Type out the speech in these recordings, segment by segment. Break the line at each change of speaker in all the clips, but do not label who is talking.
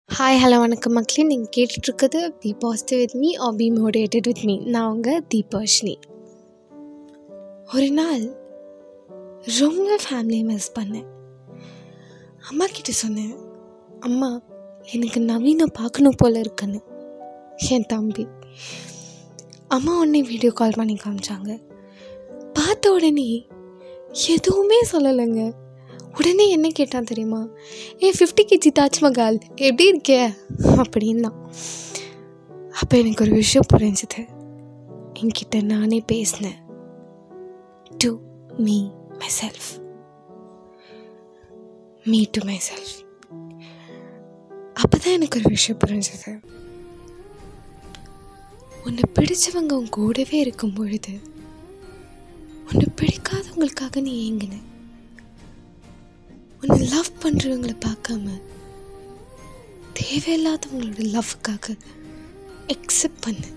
hi hello வணக்கம் மக்களே நீங்கள் கேட்டுட்ருக்குது be positive with me are be motivated with me நான் உங்கள் தீபர்ஷினி ஒரு நாள் ரொம்ப ஃபேமிலியை மிஸ் பண்ணேன் அம்மா கிட்ட சொன்னேன் அம்மா எனக்கு நவீனை பார்க்கணும் போல இருக்குன்னு என் தம்பி அம்மா உடனே வீடியோ கால் பண்ணி காமிச்சாங்க பார்த்த உடனே எதுவுமே சொல்லலைங்க உடனே என்ன கேட்டான் தெரியுமா ஏ ஃபிஃப்டி கேஜி தாஜ்மஹால் எப்படி இருக்கே அப்படின்னா அப்போ எனக்கு ஒரு விஷயம் புரிஞ்சுது என்கிட்ட நானே பேசினேன் to me myself me to myself அப்போ தான் எனக்கு ஒரு விஷயம் புரிஞ்சுது உன்னை பிடிச்சவங்க உன் கூடவே இருக்கும் பொழுது உன்னை பிடிக்காதவங்களுக்காக நீ ஏங்கின உன்னை லவ் பண்ணுறவங்கள பார்க்காம தேவையில்லாதவங்களோட லவ்க்காக எக்ஸெப்ட் பண்ணு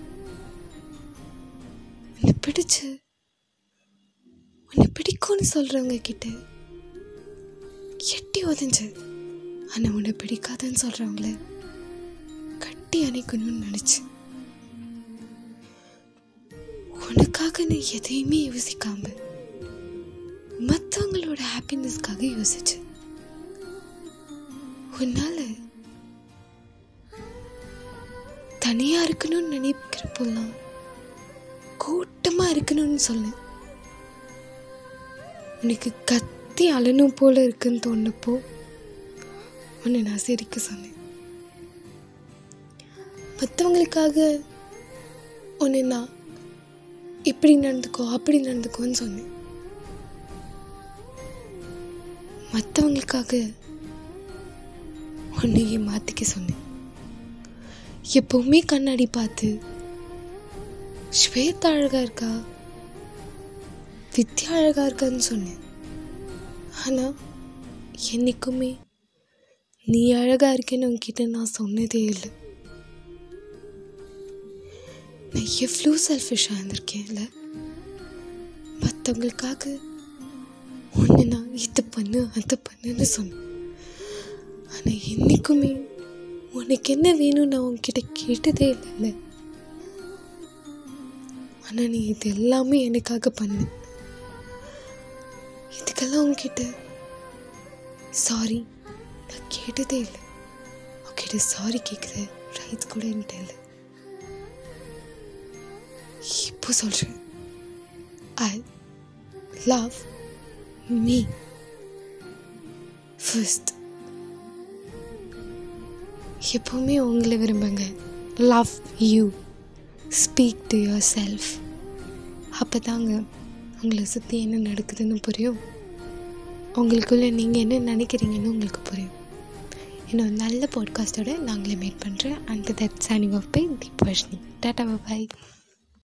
உன்னை பிடிச்சு உன்னை பிடிக்கும்னு சொல்கிறவங்க கிட்ட எட்டி உதஞ்சு ஆனால் உன்னை பிடிக்காதுன்னு சொல்கிறவங்கள கட்டி அணைக்கணும்னு நினச்சி உனக்காக நீ எதையுமே யோசிக்காம மற்றவங்களோட ஹாப்பினஸ்க்காக யோசிச்சு உன்னால தனியா இருக்கணும்னு நினைக்கிறப்பெல்லாம் கூட்டமா இருக்கணும்னு சொன்னேன் உனக்கு கத்தி அழணும் போல இருக்குன்னு தோணுப்போ உன்னை நான் சிரிக்க சொன்னேன் மற்றவங்களுக்காக உன்னை நான் இப்படி நடந்துக்கோ அப்படி நடந்துக்கோன்னு சொன்னேன் மற்றவங்களுக்காக உன்னையே மாற்றிக்க சொன்னேன் எப்பவுமே கண்ணாடி பார்த்து ஸ்வேதா அழகா இருக்கா வித்யா அழகா இருக்கான்னு சொன்னேன் ஆனால் என்னைக்குமே நீ அழகா இருக்கேன்னு உன்கிட்ட நான் சொன்னதே இல்லை நான் எவ்வளோ செல்ஃபிஷாக இருந்திருக்கேன்ல மற்றவங்களுக்காக ஒன்று நான் இது பண்ணு அது பண்ணுன்னு சொன்னேன் ஆனால் என்றைக்குமே உனக்கு என்ன வேணும் நான் உன்கிட்ட கேட்டதே இல்லைல்ல ஆனால் நீ இது எல்லாமே எனக்காக பண்ணு இதுக்கெல்லாம் உன்கிட்ட சாரி நான் கேட்டதே இல்லை உன்கிட்ட சாரி கேட்குற ரைட் கூட என்கிட்ட இல்லை இப்போ சொல்கிறேன் ஐ லவ் மீ ஃபர்ஸ்ட் எப்போவுமே உங்களை விரும்புங்க love you speak to yourself அப்போ தாங்க உங்களை சுற்றி என்ன நடக்குதுன்னு புரியும் உங்களுக்குள்ளே நீங்கள் என்ன நினைக்கிறீங்கன்னு உங்களுக்கு புரியும் இன்னும் நல்ல பாட்காஸ்ட்டோட நாங்களே மீட் பண்ணுறேன் and that signing off by Deepvarshini tata bye